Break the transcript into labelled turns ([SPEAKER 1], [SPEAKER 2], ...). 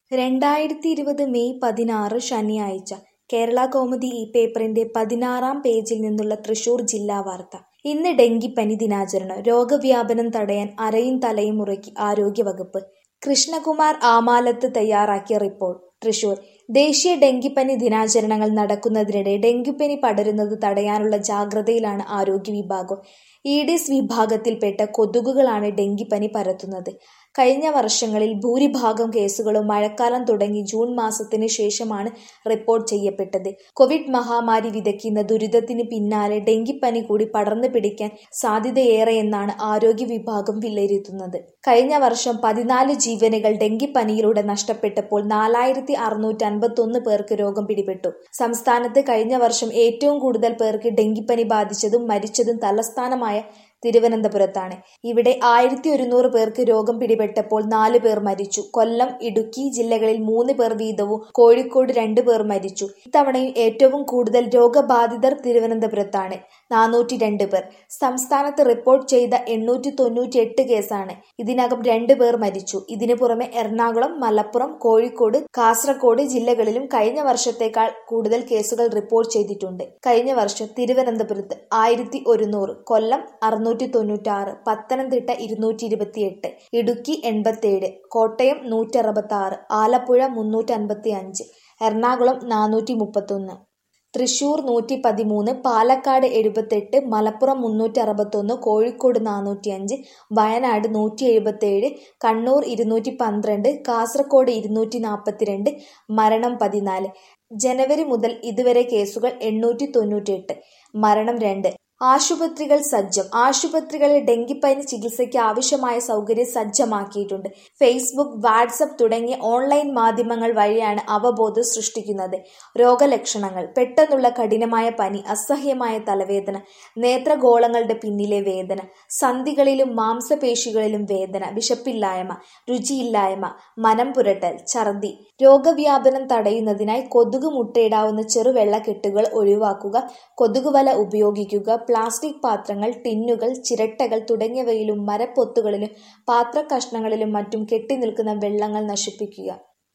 [SPEAKER 1] രണ്ടായിരത്തി ഇരുപത് മെയ് പതിനാറ് ശനിയാഴ്ച കേരളകൗമുദി ഈ പേപ്പറിന്റെ പതിനാറാം പേജിൽ നിന്നുള്ള തൃശൂർ ജില്ലാ വാർത്ത ഇന്ന് ഡെങ്കിപ്പനി ദിനാചരണം രോഗവ്യാപനം തടയാൻ അരയും തലയും മുറുക്കി ആരോഗ്യവകുപ്പ് കൃഷ്ണകുമാർ ആമാലത്ത് തയ്യാറാക്കിയ റിപ്പോർട്ട് തൃശൂർ ദേശീയ ഡെങ്കിപ്പനി ദിനാചരണങ്ങൾ നടക്കുന്നതിനിടെ ഡെങ്കിപ്പനി പടരുന്നത് തടയാനുള്ള ജാഗ്രതയിലാണ് ആരോഗ്യ വിഭാഗം ഈഡിസ് വിഭാഗത്തിൽപ്പെട്ട കൊതുകുകളാണ് ഡെങ്കിപ്പനി പരത്തുന്നത് കഴിഞ്ഞ വർഷങ്ങളിൽ ഭൂരിഭാഗം കേസുകളും മഴക്കാലം തുടങ്ങി ജൂൺ മാസത്തിന് ശേഷമാണ് റിപ്പോർട്ട് ചെയ്യപ്പെട്ടത് കോവിഡ് മഹാമാരി വിതയ്ക്കുന്ന ദുരിതത്തിന് പിന്നാലെ ഡെങ്കിപ്പനി കൂടി പടർന്നു പിടിക്കാൻ സാധ്യതയേറെയെന്നാണ് ആരോഗ്യ വിഭാഗം വിലയിരുത്തുന്നത് കഴിഞ്ഞ വർഷം പതിനാല് ജീവനുകൾ ഡെങ്കിപ്പനിയിലൂടെ നഷ്ടപ്പെട്ടപ്പോൾ നാലായിരത്തി അറുന്നൂറ്റി അൻപത്തൊന്ന് പേർക്ക് രോഗം പിടിപെട്ടു സംസ്ഥാനത്ത് കഴിഞ്ഞ വർഷം ഏറ്റവും കൂടുതൽ പേർക്ക് ഡെങ്കിപ്പനി ബാധിച്ചതും മരിച്ചതും തലസ്ഥാനമായ തിരുവനന്തപുരത്താണ് ഇവിടെ ആയിരത്തി ഒരുന്നൂറ് പേർക്ക് രോഗം പിടിപെട്ടപ്പോൾ നാല് പേർ മരിച്ചു കൊല്ലം ഇടുക്കി ജില്ലകളിൽ മൂന്ന് പേർ വീതവും കോഴിക്കോട് രണ്ടു പേർ മരിച്ചു ഇത്തവണയും ഏറ്റവും കൂടുതൽ രോഗബാധിതർ തിരുവനന്തപുരത്താണ് നാനൂറ്റി രണ്ട് പേർ സംസ്ഥാനത്ത് റിപ്പോർട്ട് ചെയ്ത എണ്ണൂറ്റി തൊണ്ണൂറ്റി എട്ട് കേസാണ് ഇതിനകം രണ്ടു പേർ മരിച്ചു ഇതിനു പുറമെ എറണാകുളം മലപ്പുറം കോഴിക്കോട് കാസർഗോഡ് ജില്ലകളിലും കഴിഞ്ഞ വർഷത്തേക്കാൾ കൂടുതൽ കേസുകൾ റിപ്പോർട്ട് ചെയ്തിട്ടുണ്ട് കഴിഞ്ഞ വർഷം തിരുവനന്തപുരത്ത് ആയിരത്തി ഒരുന്നൂറ് കൊല്ലം അറുന്നൂറ്റി തൊണ്ണൂറ്റാറ് പത്തനംതിട്ട ഇരുന്നൂറ്റി ഇരുപത്തിയെട്ട് ഇടുക്കി എൺപത്തിയേഴ് കോട്ടയം നൂറ്റി അറുപത്തി ആറ് ആലപ്പുഴ മുന്നൂറ്റി അൻപത്തി അഞ്ച് എറണാകുളം നാനൂറ്റി മുപ്പത്തൊന്ന് തൃശൂർ നൂറ്റി പതിമൂന്ന് പാലക്കാട് എഴുപത്തെട്ട് മലപ്പുറം മുന്നൂറ്റി അറുപത്തൊന്ന് കോഴിക്കോട് നാനൂറ്റിയഞ്ച് വയനാട് നൂറ്റി എഴുപത്തേഴ് കണ്ണൂർ ഇരുന്നൂറ്റി പന്ത്രണ്ട് കാസർഗോഡ് ഇരുന്നൂറ്റി നാൽപ്പത്തിരണ്ട് മരണം പതിനാല് ജനുവരി മുതൽ ഇതുവരെ കേസുകൾ എണ്ണൂറ്റി തൊണ്ണൂറ്റിയെട്ട് മരണം രണ്ട് ആശുപത്രികൾ സജ്ജം ആശുപത്രികളിൽ ഡെങ്കിപ്പനി ചികിത്സയ്ക്ക് ആവശ്യമായ സൗകര്യം സജ്ജമാക്കിയിട്ടുണ്ട് ഫേസ്ബുക്ക് വാട്സപ്പ് തുടങ്ങിയ ഓൺലൈൻ മാധ്യമങ്ങൾ വഴിയാണ് അവബോധം സൃഷ്ടിക്കുന്നത് രോഗലക്ഷണങ്ങൾ പെട്ടെന്നുള്ള കഠിനമായ പനി അസഹ്യമായ തലവേദന നേത്രഗോളങ്ങളുടെ പിന്നിലെ വേദന സന്ധികളിലും മാംസപേശികളിലും വേദന വിശപ്പില്ലായ്മ രുചിയില്ലായ്മ മനം പുരട്ടൽ ഛർദി രോഗവ്യാപനം തടയുന്നതിനായി കൊതുക് മുട്ടയിടാവുന്ന ചെറുവെള്ളക്കെട്ടുകൾ ഒഴിവാക്കുക കൊതുകുവല ഉപയോഗിക്കുക പ്ലാസ്റ്റിക് പാത്രങ്ങൾ ടിന്നുകൾ ചിരട്ടകൾ തുടങ്ങിയവയിലും മരപ്പൊത്തുകളിലും പാത്രക്കഷ്ണങ്ങളിലും മറ്റും കെട്ടിനിൽക്കുന്ന വെള്ളങ്ങൾ നശിപ്പിക്കുക